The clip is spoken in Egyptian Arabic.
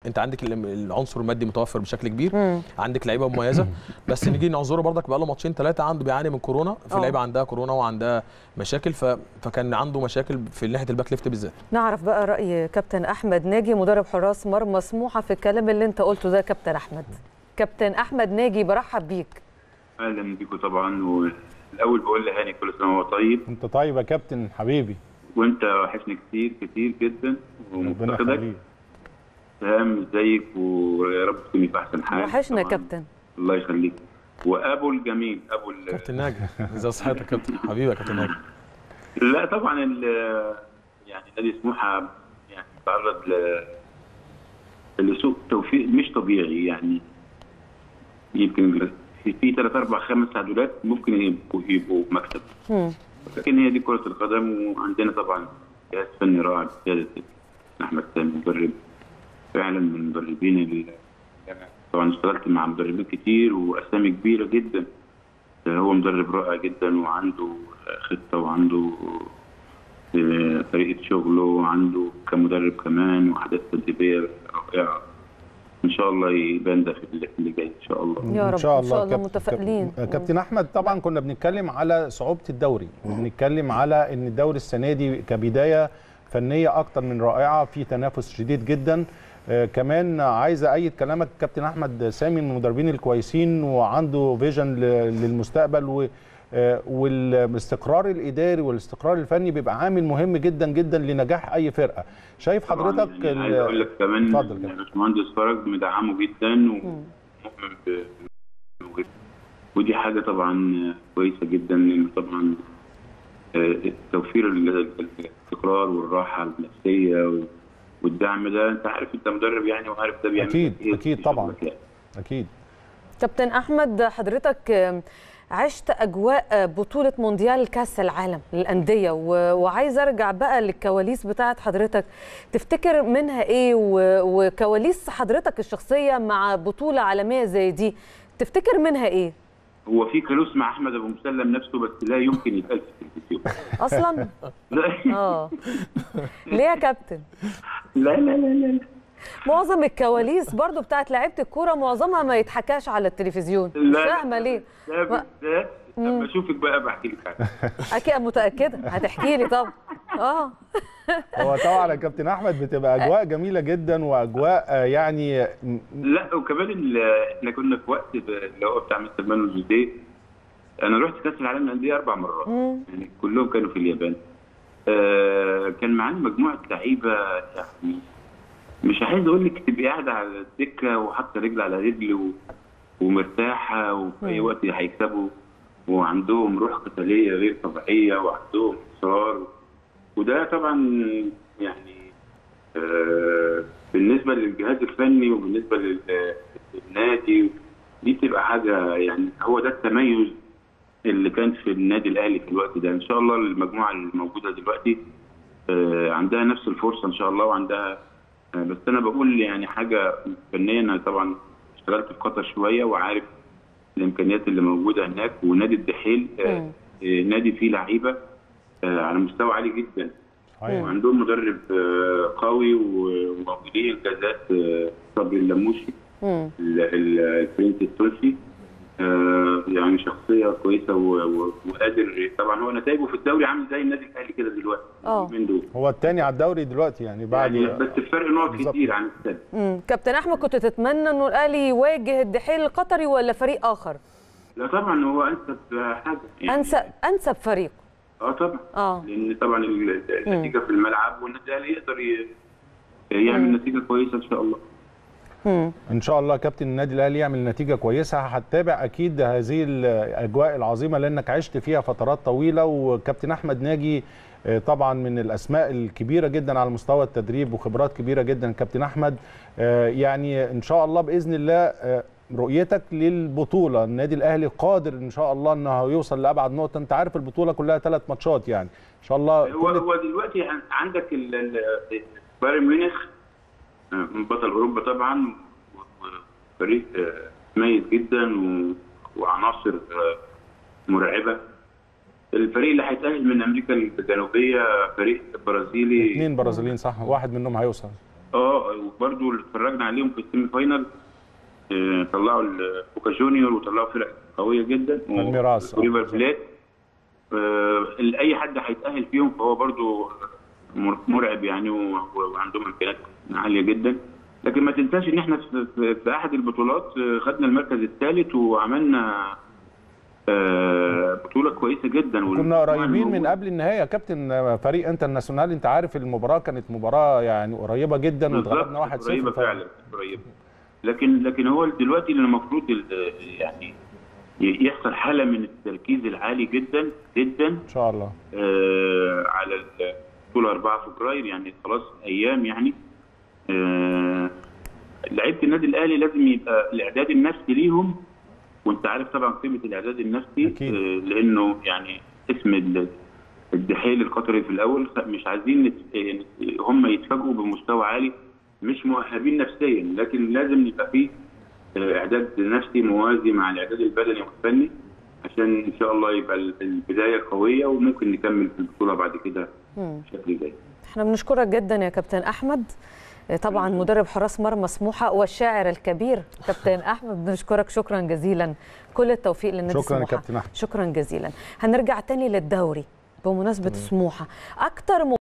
انت عندك ال- العنصر المادي متوفر بشكل كبير مم. عندك لعيبه مميزه بس نيجي نعذره برضك بقى له ماتشين ثلاثه عنده بيعاني من كورونا في اه. لعيبه عندها كورونا وعندها مشاكل ف... فكان عنده مشاكل في ناحيه الباك ليفت بالذات نعرف بقى راي كابتن احمد ناجي مدرب حراس مرمى سموحه في الكلام اللي انت قلته ده كابتن احمد كابتن احمد ناجي برحب بيك اهلا بيكم طبعا والاول بقول لهاني كل سنه وهو طيب انت طيب يا كابتن حبيبي وانت وحشني كتير كتير جدا ربنا ومفتقدك يخليك سلام ازيك ويا رب تكوني في احسن حال وحشنا يا طبعاً. كابتن الله يخليك وابو الجميل ابو ال... كابتن ناجي ازي صحتك يا كابتن حبيبي يا كابتن ناجي لا طبعا ال... يعني نادي سموحه يعني تعرض ل... لسوء توفيق مش طبيعي يعني يمكن في في ثلاث اربع خمس تعادلات ممكن يبقوا يبقوا مكسب مم. لكن هي دي كرة القدم وعندنا طبعا جهاز فني رائع بقيادة أحمد سامي مدرب فعلا من المدربين اللي طبعا اشتغلت مع مدربين كتير وأسامي كبيرة جدا هو مدرب رائع جدا وعنده خطة وعنده آه، طريقة شغله وعنده كمدرب كمان وأحداث تدريبية رائعة إن شاء الله يبان ده في اللي في اللي جاي إن شاء الله يا رب ان شاء ان شاء الله الله كابتن- متفائلين كابتن- كابتن احمد طبعا كنا بنتكلم على صعوبه الدوري وبنتكلم على ان الدوري السنه دي كبدايه فنيه اكتر من رائعه في تنافس شديد جدا آه كمان عايز ايد كلامك كابتن احمد سامي من المدربين الكويسين وعنده فيجن ل- للمستقبل و آه، والاستقرار الاداري والاستقرار الفني بيبقى عامل مهم جدا جدا لنجاح اي فرقه شايف طبعاً حضرتك يعني عايز ال- اقول لك كمان اتفضل كده. يعني باشمهندس فرج مدعمه جدا ومؤمن ب- ب- ودي حاجه طبعا كويسه جدا لان طبعا آه، توفير ال- ال- الاستقرار والراحه النفسيه و- والدعم ده انت عارف انت مدرب يعني وعارف ده بيعمل أكيد، لك إيه أكيد في طبعاً. شغلك يعني. اكيد كابتن احمد حضرتك آم، عشت اجواء آه، بطوله مونديال كاس العالم للانديه و- وعايز ارجع بقى للكواليس بتاعه حضرتك تفتكر منها ايه و- وكواليس حضرتك الشخصيه مع بطوله عالميه زي دي تفتكر منها ايه هو في كالوس مع احمد ابو مسلم نفسه بس لا يمكن يتقال في التلفزيون اصلا لا اه ليه يا كابتن لا لا لا, لا. معظم الكواليس برضو بتاعت لعيبه الكوره معظمها ما يتحكاش على التلفزيون مش لا. فاهمه ليه ده بالذات لما اشوفك بقى بحكي لك عنه. اكيد متاكده هتحكي لي طبعا اه هو طبعا يا كابتن احمد بتبقى اجواء جميله جدا واجواء آه، يعني م- لا وكمان ال- احنا كنا في وقت ب- اللي هو بتاع مستر مانو جوزيه انا رحت كاس العالم للانديه اربع مرات يعني كلهم كانوا في اليابان آه كان معانا مجموعه لعيبه يعني مش عايز اقول لك تبقي قاعده على الدكه وحاطه رجل على رجل و... ومرتاحه وفي اي وقت هيكسبوا وعندهم روح قتاليه غير طبيعيه وعندهم اصرار وده طبعا يعني آه، بالنسبه للجهاز الفني وبالنسبه لل- للنادي دي بتبقى حاجه يعني هو ده التميز اللي كان في النادي الاهلي في الوقت ده ان شاء الله المجموعه الموجوده دلوقتي آه، عندها نفس الفرصه ان شاء الله وعندها آه، بس انا بقول يعني حاجه فنيا انا طبعا اشتغلت في قطر شويه وعارف الامكانيات اللي موجوده هناك ونادي الدحيل آه، مم. آه، نادي فيه لعيبه آه، على مستوى عالي جدا صحيح. وعندهم مدرب آه، قوي و- وموجودين انجازات آه، صبري اللموشي مم. ال- ال- الفرنسي التونسي آه، يعني شخصيه كويسه و- و- وقادر طبعا هو نتائجه في الدوري عامل زي النادي الاهلي كده دلوقتي آه. اليومين دول هو الثاني على الدوري دلوقتي يعني بعد يعني بس الفرق نقط بالظبط. كتير عن السنه مم. كابتن احمد كنت تتمنى انه الاهلي يواجه الدحيل القطري ولا فريق اخر لا طبعا هو انسب حاجه يعني انسب انسب فريق اه طبعا اه لان طبعا ال- النتيجه في الملعب والنادي الاهلي يقدر ي- يعمل نتيجه كويسه ان شاء الله مم. ان شاء الله كابتن النادي الاهلي يعمل نتيجه كويسه هتتابع اكيد هذه الاجواء العظيمه لانك عشت فيها فترات طويله وكابتن احمد ناجي آه، طبعا من الاسماء الكبيره جدا على مستوى التدريب وخبرات كبيره جدا كابتن احمد آه، يعني ان شاء الله باذن الله آه، رؤيتك للبطوله النادي الاهلي قادر ان شاء الله انه يوصل لابعد نقطه انت عارف البطوله كلها ثلاث ماتشات يعني ان شاء الله هو كل هو دلوقتي عن- عندك ال- ال- بايرن ميونخ آه، بطل اوروبا طبعا و- وفريق آه، مميز جدا و- وعناصر آه، مرعبه الفريق اللي هيتاهل من امريكا الجنوبيه فريق برازيلي اثنين برازيليين صح واحد منهم هيوصل اه وبرده اللي اتفرجنا عليهم في السيمي فاينال آه، طلعوا البوكا جونيور وطلعوا فرق قويه جدا الميراث، آه. وريفر بليت آه، اللي اي حد هيتاهل فيهم فهو برده مرعب يعني و- و- وعندهم امكانيات عاليه جدا لكن ما تنساش ان احنا في, في, في احد البطولات آه، خدنا المركز الثالث وعملنا آه، بطوله كويسه جدا كنا والمجموعة قريبين من الموجودة- قبل النهايه يا كابتن فريق انترناسيونال انت عارف المباراه كانت مباراه يعني قريبه جدا واتغلبنا 1-0 قريبه ف- فعلا قريبه لكن لكن هو دلوقتي اللي المفروض ال- يعني ي- يحصل حاله من التركيز العالي جدا جدا ان شاء الله آه على البطوله 4 فبراير يعني خلاص ايام يعني آه لعيبه النادي الاهلي لازم يبقى الاعداد النفسي ليهم وانت عارف طبعا قيمه الاعداد النفسي أكيد. آه لانه يعني اسم ال- الدحيل القطري في الاول مش عايزين نت- آه، هم يتفاجئوا بمستوى عالي مش مؤهبين نفسيا لكن لازم يبقى فيه آه، اعداد نفسي موازي مع الاعداد البدني والفني عشان ان شاء الله يبقى ال- البدايه قويه وممكن نكمل في البطوله بعد كده بشكل جيد احنا بنشكرك جدا يا كابتن احمد طبعا مدرب حراس مرمى سموحه والشاعر الكبير كابتن احمد بنشكرك شكرا جزيلا كل التوفيق للنادي شكراً يا سموحه كابتن أحمد. شكرا جزيلا هنرجع تاني للدوري بمناسبه سموحه اكتر